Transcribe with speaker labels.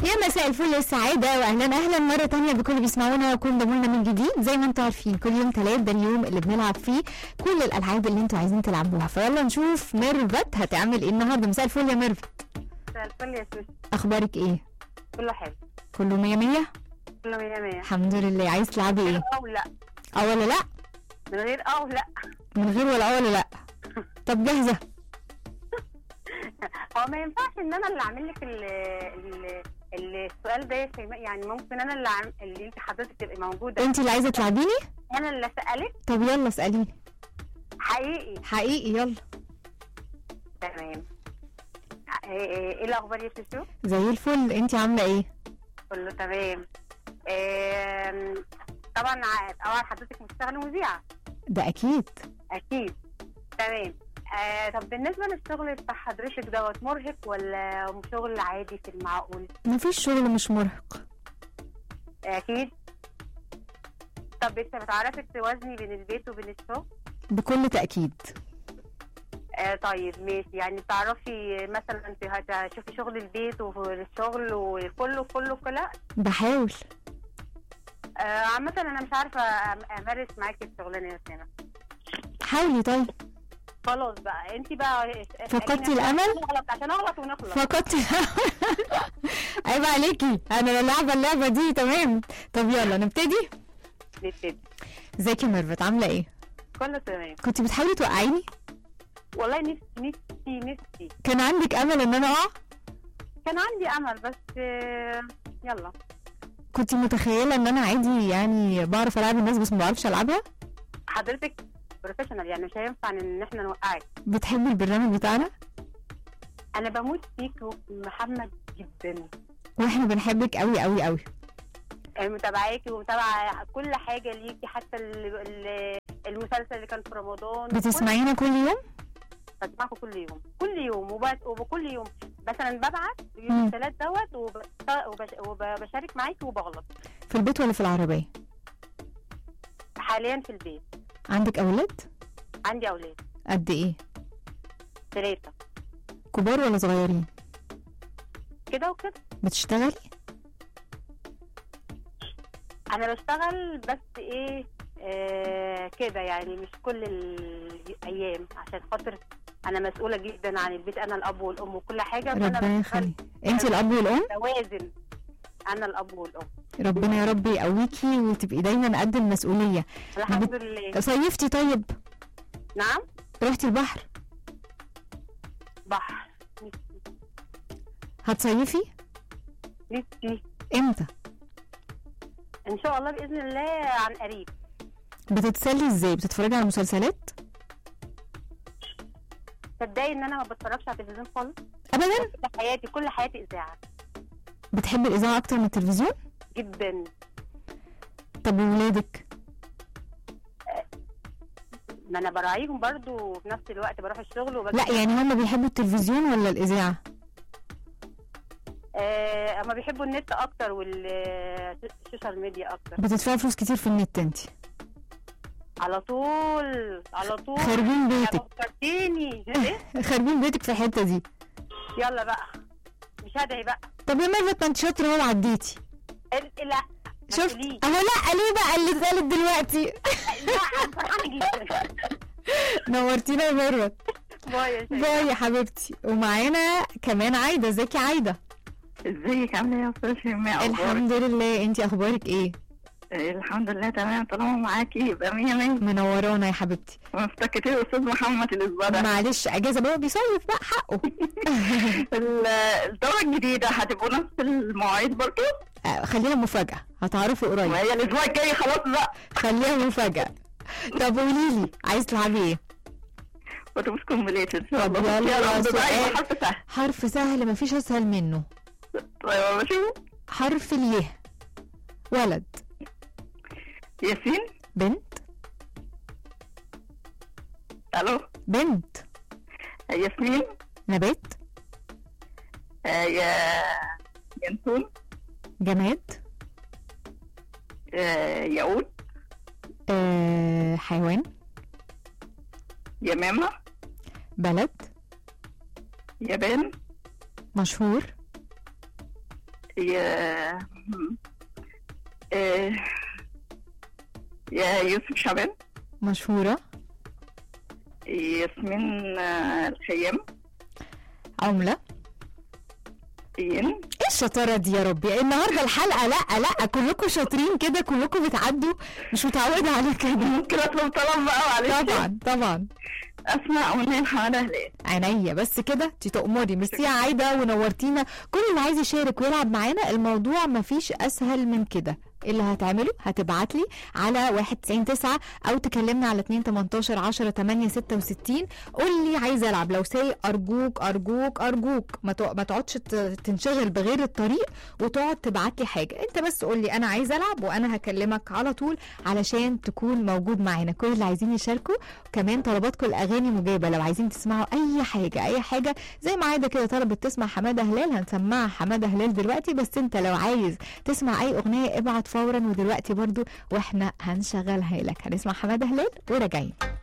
Speaker 1: يا مساء الفل والسعادة واهلا اهلا مرة تانية بكل اللي بيسمعونا وكل ضمولنا من جديد زي ما انتم عارفين كل يوم تلات ده اليوم اللي بنلعب فيه كل الالعاب اللي انتوا عايزين تلعبوها فيلا نشوف ميرفت هتعمل ايه النهارده مساء الفل يا ميرفت
Speaker 2: مساء الفل يا سوسي
Speaker 1: اخبارك ايه
Speaker 2: كله حلو
Speaker 1: كله مية مية
Speaker 2: كله مية مية
Speaker 1: الحمد لله عايز تلعبي ايه
Speaker 2: او لا
Speaker 1: اه ولا لا
Speaker 2: من غير او لا
Speaker 1: من غير ولا اه ولا لا طب جاهزة
Speaker 2: هو ما ينفعش ان انا اللي اعمل لك ال ال السؤال ده يا شيماء يعني ممكن انا اللي عم... اللي انت حضرتك تبقي موجوده
Speaker 1: انت اللي عايزة تلعبيني
Speaker 2: انا اللي اسالك
Speaker 1: طب يلا اسأليني
Speaker 2: حقيقي
Speaker 1: حقيقي يلا
Speaker 2: تمام ايه إيه- إيه الاخبار يا سوسو
Speaker 1: زي الفل انت عاملة ايه
Speaker 2: كله تمام إيه... طبعا ع- طبعا حضرتك مشتغله مذيعه
Speaker 1: ده اكيد
Speaker 2: اكيد تمام آه طب بالنسبه للشغل بتاع حضرتك دوت مرهق ولا شغل عادي في المعقول
Speaker 1: مفيش شغل مش مرهق
Speaker 2: اكيد طب انت بتعرفي توازني بين البيت وبين الشغل
Speaker 1: بكل تأكيد
Speaker 2: آه طيب ماشي يعني بتعرفي مثلا ت- تشوفي شغل البيت والشغل وكله كله كله
Speaker 1: بحاول
Speaker 2: آه عامة انا مش عارفة أم- امارس معاكي الشغلانة يا سنة
Speaker 1: حاولي طيب
Speaker 2: خلاص بقى انت بقى
Speaker 1: فقدتي الأمل؟
Speaker 2: اغلط عشان اغلط ونخلص
Speaker 1: فقدت عيب عليكي انا لعبة اللعبة دي تمام طب يلا نبتدي
Speaker 2: نبتدي
Speaker 1: ازيك يا ميرفت عاملة ايه
Speaker 2: كله تمام
Speaker 1: كنت بتحاولي توقعيني
Speaker 2: والله نفسي نفسي نفسي
Speaker 1: كان عندك امل ان انا اقع
Speaker 2: كان عندي امل بس آه، يلا
Speaker 1: كنت متخيلة ان انا عادي يعني بعرف العب الناس بس ما بعرفش العبها
Speaker 2: حضرتك بروفيشنال يعني مش هينفع ان احنا نوقعك
Speaker 1: بتحبي البرنامج بتاعنا
Speaker 2: انا بموت فيك محمد جدا
Speaker 1: واحنا بنحبك قوي قوي قوي
Speaker 2: متابعاكي ومتابعه كل حاجه ليكي حتى ال- ال- المسلسل اللي كان في رمضان
Speaker 1: بتسمعينا كل يوم
Speaker 2: كل- بسمعكم كل يوم كل يوم وب- وبكل يوم مثلا ببعت يوم
Speaker 1: مم.
Speaker 2: الثلاث دوت وب- وبش- وبشارك معاكي وبغلط
Speaker 1: في البيت ولا في العربية
Speaker 2: حاليا في البيت
Speaker 1: عندك اولاد
Speaker 2: عندي اولاد
Speaker 1: قد ايه
Speaker 2: ثلاثه
Speaker 1: كبار ولا صغيرين
Speaker 2: كده وكده
Speaker 1: بتشتغلي
Speaker 2: انا بشتغل بس ايه آه كده يعني مش كل الايام عشان خاطر انا مسؤوله جدا عن البيت انا الاب والام وكل حاجه فانا
Speaker 1: ربنا
Speaker 2: بشتغل
Speaker 1: يخلي انت الاب والام
Speaker 2: توازن انا الاب والام
Speaker 1: ربنا يا رب يقويكي وتبقي دايما قد المسؤولية
Speaker 2: الحمد لله
Speaker 1: صيفتي طيب
Speaker 2: نعم
Speaker 1: رحتي البحر
Speaker 2: بحر
Speaker 1: هتصيفي
Speaker 2: نفسي
Speaker 1: امتى
Speaker 2: ان شاء الله باذن الله عن قريب
Speaker 1: بتتسلي ازاي بتتفرجي على مسلسلات
Speaker 2: تصدقي ان انا ما بتفرجش على التلفزيون خالص
Speaker 1: ابدا
Speaker 2: كل حياتي كل حياتي اذاعه
Speaker 1: بتحبي الاذاعه اكتر من التلفزيون
Speaker 2: جدا
Speaker 1: طب وولادك
Speaker 2: ما انا براعيهم برضو في نفس الوقت بروح الشغل وبجي
Speaker 1: لا يعني هم بيحبوا التلفزيون ولا الاذاعه
Speaker 2: آه اما بيحبوا النت اكتر والسوشيال ميديا اكتر
Speaker 1: بتدفعي فلوس كتير في النت انت
Speaker 2: على طول على طول
Speaker 1: خاربين بيتك.
Speaker 2: يا فكرتيني إيه؟
Speaker 1: خاربين بيتك في الحته دي
Speaker 2: يلا بقى مش هدعي بقى
Speaker 1: طب يا ميرفت ما انت شاطره اهو عديتي
Speaker 2: ال- لا ما
Speaker 1: شفت
Speaker 2: تقوليش.
Speaker 1: اهو لا ليه بقى اللي اتقالت دلوقتي
Speaker 2: لا انا فرحانه جدا
Speaker 1: نورتينا يا ميرفت
Speaker 2: باي يا شيخ
Speaker 1: باي يا حبيبتي ومعانا كمان عايده ازيك يا عايده
Speaker 3: ازيك عامله ايه يا استاذ شيماء أخبارك؟
Speaker 1: الحمد لله انت اخبارك ايه
Speaker 3: إيه، الحمد لله تمام طالما معاكي يبقى مية مية
Speaker 1: منورانا يا حبيبتي
Speaker 3: وافتكرتي الاستاذ محمد الاسبوع ده
Speaker 1: معلش اجازه بقى بيصيف بقى حقه
Speaker 3: ال- الدورة الجديدة هتبقوا نفس المواعيد برضه
Speaker 1: آه، خلينا مفاجاه هتعرفوا قريب
Speaker 3: وهي الاسبوع الجاي خلاص بقى
Speaker 1: خليها مفاجاه طب قولي لي عايز تلعبي ايه
Speaker 3: اتوبيس كومبليت ان شاء
Speaker 1: طب
Speaker 3: الله
Speaker 1: يلا
Speaker 3: يلا
Speaker 1: سؤال.
Speaker 3: بداية حرف سهل
Speaker 1: حرف سهل مفيش اسهل منه
Speaker 3: طيب بشوف
Speaker 1: حرف اليه ولد
Speaker 3: ياسين
Speaker 1: بنت
Speaker 3: الو
Speaker 1: بنت
Speaker 3: ياسمين
Speaker 1: نبات
Speaker 3: آه، يا ينسون
Speaker 1: جماد
Speaker 3: آه، ياقوت
Speaker 1: آه حيوان
Speaker 3: يمامة
Speaker 1: بلد
Speaker 3: يابان
Speaker 1: مشهور
Speaker 3: يا آه، يا يوسف شعبان
Speaker 1: مشهورة
Speaker 3: ياسمين آه، الخيام
Speaker 1: عملة
Speaker 3: ين
Speaker 1: ايه الشطارة دي يا ربي النهاردة الحلقة لا لا كلكم شاطرين كده كلكم بتعدوا مش متعودة على كده
Speaker 3: ممكن اطلب طلب بقى معلش
Speaker 1: طبعا طبعا
Speaker 3: اسمع اغنيه لحماده هلال
Speaker 1: عينيا بس كده انت تأمري ميرسي يا عايده ونورتينا كل اللي عايز يشارك ويلعب معانا الموضوع مفيش اسهل من كده اللي هتعمله هتبعت لي على 199 او تكلمنا على 2 18 10 8 66 قول لي عايز العب لو سايق ارجوك ارجوك ارجوك ما تق- ما تقعدش ت- تنشغل بغير الطريق وتقعد تبعت لي حاجه انت بس قول لي انا عايز العب وانا هكلمك على طول علشان تكون موجود معانا كل اللي عايزين يشاركوا كمان طلباتكم الاغاني مجابه لو عايزين تسمعوا اي حاجه اي حاجه زي ما عايده كده طلبت تسمع حماده هلال هنسمعها حماده هلال دلوقتي بس انت لو عايز تسمع اي اغنيه ابعت فورا ودلوقتي برضو واحنا هنشغلها لك هنسمع حماده هلال وراجعين